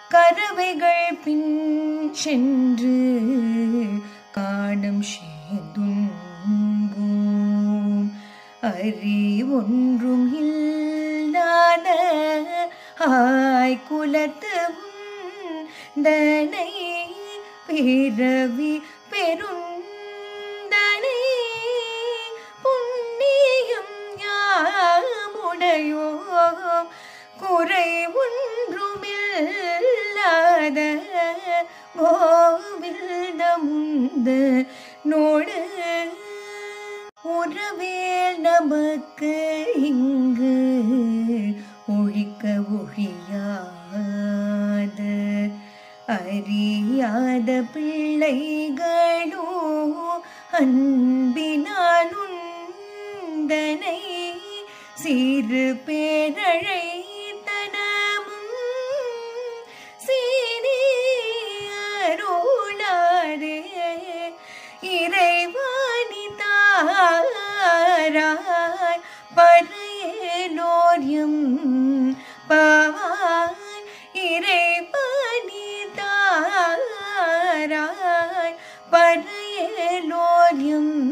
கறவைகள் பின் சென்று காணும் சேதுன்பூம் அறி ஒன்றும் இல்லாத ஆய் குலத்து தனை பிறவி பெருந்தனை புண்ணியம் யாமுடையோம் குறை ஒன்றுமில்லாத கோவில்த முந்த நோடு உறவேல் நமக்கு இங்கு ஒழிக்க ஒழியாத அறியாத பிள்ளைகளோ அன்பினால் உந்தனை சிறு பேரழை தனமும் சீனியருளாதே இறைவாணி தாராய் பறையலோரியம் பாவாய் இறைவாணி தாராய் பறையலோரியம்